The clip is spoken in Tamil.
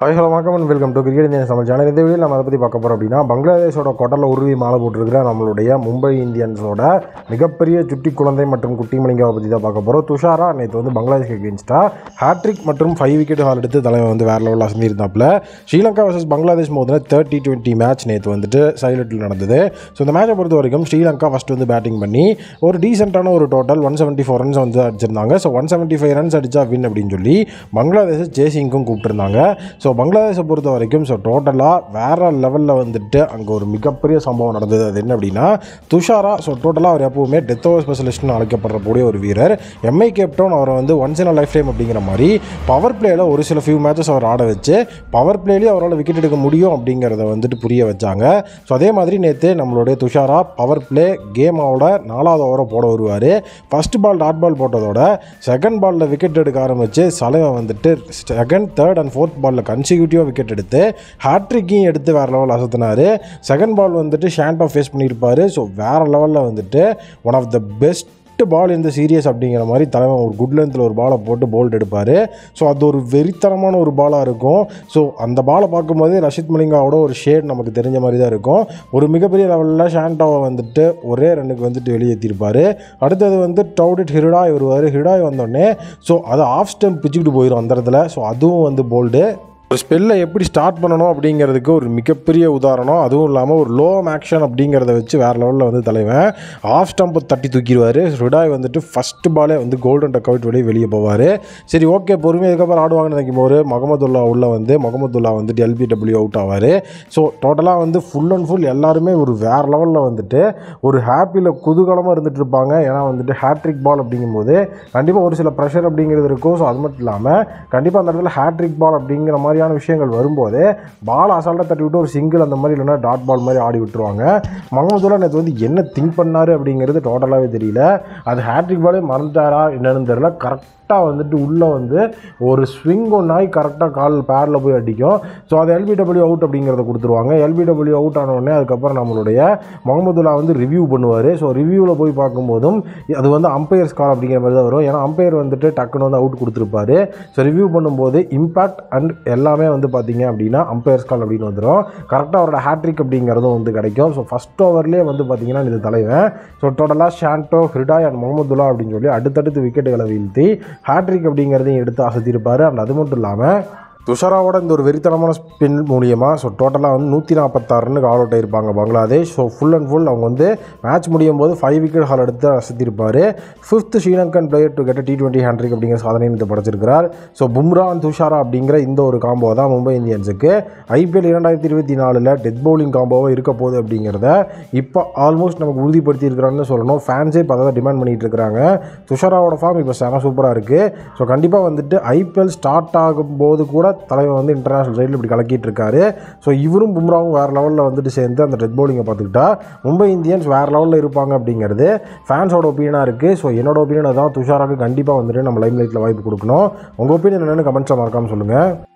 ஹாய் ஹலோ வணக்கம் and welcome to cricket Indian சமையல் சேனல் இந்த வீடியோ நம்ம அதை பற்றி பார்க்க போகிறோம் அப்படின்னா பங்களாதேஷோட கொட்டலில் உருவி மாலை போட்டிருக்கிற நம்மளுடைய மும்பை இந்தியன்ஸோட மிகப்பெரிய சுட்டி குழந்தை மற்றும் குட்டி மணிங்காவை பற்றி தான் பார்க்க போகிறோம் துஷாரா நேற்று வந்து பங்களாதேஷ்க்கு அகேன்ஸ்டாக ஹேட்ரிக் மற்றும் ஃபைவ் விக்கெட் ஹால் எடுத்து தலைவன் வந்து வேறு லெவலில் அசந்திருந்தாப்புல ஸ்ரீலங்கா வர்சஸ் பங்களாதேஷ் மோதின தேர்ட்டி டுவெண்ட்டி மேட்ச் நேற்று வந்துட்டு சைலட்டில் நடந்தது ஸோ இந்த மேட்சை பொறுத்த வரைக்கும் ஸ்ரீலங்கா ஃபஸ்ட் வந்து பேட்டிங் பண்ணி ஒரு டீசெண்டான ஒரு total one seventy four runs வந்து அடிச்சிருந்தாங்க so one seventy five runs அடிச்சா வின் அப்படின்னு சொல்லி பங்களாதேஷ் ஜேசிங்க்கும் கூப்பிட்டுருந்தாங்க ஸோ பங்களாதேஷை பொறுத்த வரைக்கும் ஸோ டோட்டலாக வேறு லெவலில் வந்துட்டு அங்கே ஒரு மிகப்பெரிய சம்பவம் நடந்தது அது என்ன அப்படின்னா துஷாரா ஸோ டோட்டலாக அவர் எப்பவுமே டெத் ஓவர் ஸ்பெஷலிஸ்ட்னு அழைக்கப்படுறக்கூடிய ஒரு வீரர் எம்ஐ கேப்டவுன் அவரை வந்து ஒன்ஸ் இன் லைஃப் டைம் அப்படிங்கிற மாதிரி பவர் பிளேயில் ஒரு சில ஃபியூ மேட்சஸ் அவர் ஆட வச்சு பவர் பிளேலேயே அவரால் விக்கெட் எடுக்க முடியும் அப்படிங்கிறத வந்துட்டு புரிய வச்சாங்க ஸோ அதே மாதிரி நேற்று நம்மளுடைய துஷாரா பவர் பிளே கேமோட நாலாவது ஓவரை போட வருவார் ஃபஸ்ட் பால் டாட் பால் போட்டதோட செகண்ட் பாலில் விக்கெட் எடுக்க ஆரம்பித்து சலைவன் வந்துட்டு செகண்ட் தேர்ட் அண்ட் ஃபோர்த் பாலில் கன்சிக்யூட்டிவாக விக்கெட் எடுத்து ஹேட்ரிக்கையும் எடுத்து வேறு லெவல் அசத்தினார் செகண்ட் பால் வந்துட்டு ஷாண்டோ ஃபேஸ் பண்ணியிருப்பார் ஸோ வேறு லெவலில் வந்துட்டு one of the best ball இந்த சீரியஸ் அப்படிங்கிற மாதிரி தலைவன் ஒரு குட் லென்த்தில் ஒரு பாலை போட்டு போல்ட் எடுப்பார் ஸோ அது ஒரு வெறித்தனமான ஒரு பாலாக இருக்கும் ஸோ அந்த பாலை பார்க்கும்போது ரஷித் மலிங்காவோட ஒரு ஷேட் நமக்கு தெரிஞ்ச மாதிரி தான் இருக்கும் ஒரு மிகப்பெரிய லெவலில் ஷாண்டாவை வந்துட்டு ஒரே ரன்னுக்கு வந்துட்டு வெளியேற்றிருப்பார் அடுத்தது வந்து டவுடிட் ஹிருடாய் வருவார் ஹிருடாய் வந்தோடனே ஸோ அது ஆஃப் ஸ்டெம்ப் பிச்சுக்கிட்டு போயிடும் அந்த இடத்துல ஸோ அதுவும் வந்து போல்டு ஒரு ஸ்பெல்லை எப்படி ஸ்டார்ட் பண்ணணும் அப்படிங்கிறதுக்கு ஒரு மிகப்பெரிய உதாரணம் அதுவும் இல்லாமல் ஒரு லோ ஆக்ஷன் அப்படிங்கிறத வச்சு வேறு லெவலில் வந்து தலைவன் ஆஃப் ஸ்டம்பை தட்டி தூக்கிடுவார் ருடாய் வந்துட்டு ஃபஸ்ட்டு பாலே வந்து கோல்டன் டக் அவுட் வெளியே வெளியே போவார் சரி ஓகே பொறுமையாக இதுக்கப்புறம் ஆடுவாங்கன்னு நினைக்கும் போது முகமதுல்லா உள்ள வந்து முகமதுல்லா வந்துட்டு எல்பிடபிள்யூ அவுட் ஆவார் ஸோ டோட்டலாக வந்து ஃபுல் அண்ட் ஃபுல் எல்லாருமே ஒரு வேறு லெவலில் வந்துட்டு ஒரு ஹாப்பியில் குதூகலமாக இருந்துட்டு இருப்பாங்க ஏன்னா வந்துட்டு ஹேட்ரிக் பால் அப்படிங்கும்போது கண்டிப்பாக ஒரு சில ப்ரெஷர் அப்படிங்கிறது இருக்கும் ஸோ அது மட்டும் இல்லாமல் கண்டிப்பாக அந்த இடத்துல ஹேட்ரிக் பால் அப்படிங்கிற மாதிரியான விஷயங்கள் வரும்போது பால் அசால்ட்டாக தட்டி விட்டு ஒரு சிங்கிள் அந்த மாதிரி இல்லைன்னா டாட் பால் மாதிரி ஆடி விட்டுருவாங்க முகமதுல்லா நேற்று வந்து என்ன திங்க் பண்ணார் அப்படிங்கிறது டோட்டலாகவே தெரியல அது ஹேட்ரிக் பாலே மறந்துட்டாரா என்னன்னு தெரியல கரெக்டாக வந்துட்டு உள்ளே வந்து ஒரு ஸ்விங் ஒன்றாகி கரெக்டாக கால் பேரில் போய் அடிக்கும் ஸோ அது எல்பிடபிள்யூ அவுட் அப்படிங்கிறத கொடுத்துருவாங்க எல்பிடபிள்யூ அவுட் ஆன உடனே அதுக்கப்புறம் நம்மளுடைய முகமதுல்லா வந்து ரிவ்யூ பண்ணுவார் ஸோ ரிவ்யூவில் போய் பார்க்கும்போதும் அது வந்து அம்பையர்ஸ் கால் அப்படிங்கிற மாதிரி தான் வரும் ஏன்னா அம்பையர் வந்துட்டு டக்குன்னு வந்து அவுட் கொடுத்துருப்பாரு ஸோ ரிவ்யூ பண்ணும்போது இம்பேக்ட் அண்ட் எல்லாமே வந்து பார்த்தீங்க அப்படின்னா அம்பையர்ஸ் கால் அப்படின்னு வந்துடும் கரெக்டாக அவரோட ஹேட்ரிக் அப்படிங்கிறதும் வந்து கிடைக்கும் ஸோ ஃபஸ்ட் ஓவர்லேயே வந்து பார்த்தீங்கன்னா இது தலைவன் ஸோ டோட்டலாக ஷாண்டோ ஹிருடாய் அண்ட் முகமதுல்லா அப்படின்னு சொல்லி அடுத்தடுத்து விக்கெட்டுகளை வீழ்த்தி ஹேட்ரிக் அப்படிங்கிறதையும் எடுத்து அசத்திருப்பார் அண்ட் அது மட்டும் இல்லாமல் துஷாராவோட இந்த ஒரு வெறித்தனமான ஸ்பின் மூலியமாக ஸோ டோட்டலாக வந்து நூற்றி நாற்பத்தாறு ரன்னுக்கு ஆல் அவுட் ஆயிருப்பாங்க Bangladesh so full and full அவங்க வந்து மேட்ச் முடியும் போது ஃபைவ் விக்கெட் ஹால் எடுத்து அசத்திருப்பார் fifth Sri Lankan player to get T twenty hattrick அப்படிங்கிற சாதனை இந்த படைச்சிருக்கிறார் ஸோ பும்ரா அண்ட் துஷாரா அப்படிங்கிற இந்த ஒரு காம்போ தான் மும்பை இந்தியன்ஸுக்கு ஐபிஎல் இரண்டாயிரத்தி இருபத்தி நாலில் டெத் பவுலிங் காம்போவாக இருக்க போகுது அப்படிங்கிறத இப்போ ஆல்மோஸ்ட் நமக்கு உறுதிப்படுத்தி இருக்கிறான்னு சொல்லணும் ஃபேன்ஸே இப்போ அதை டிமாண்ட் பண்ணிகிட்டு இருக்கிறாங்க துஷாராவோட ஃபார்ம் இப்போ செம சூப்பராக இருக்குது ஸோ கண்டிப்பாக வந்துட்டு ஐபிஎல் ஸ்டார்ட் ஆகும்போது கூட தலைவர் வந்து இன்டர்நேஷனல் சைடில் இப்படி கலக்கிட்டு இருக்காரு ஸோ இவரும் பும்ராவும் வேறு லெவலில் வந்துட்டு சேர்ந்து அந்த டெத் பவுலிங்கை பார்த்துக்கிட்டா மும்பை இந்தியன்ஸ் வேறு லெவலில் இருப்பாங்க அப்படிங்கிறது ஃபேன்ஸோட ஒப்பீனியனாக இருக்குது ஸோ என்னோட ஒப்பீனியன் அதான் துஷாராக்கு கண்டிப்பாக வந்துட்டு நம்ம லைம் லைட்டில் வாய்ப்பு கொடுக்கணும் உங்கள் ஒப்பீனியன் என்னென்னு கமெண்ட்ஸில் மறக்காமல் சொல்லுங்கள்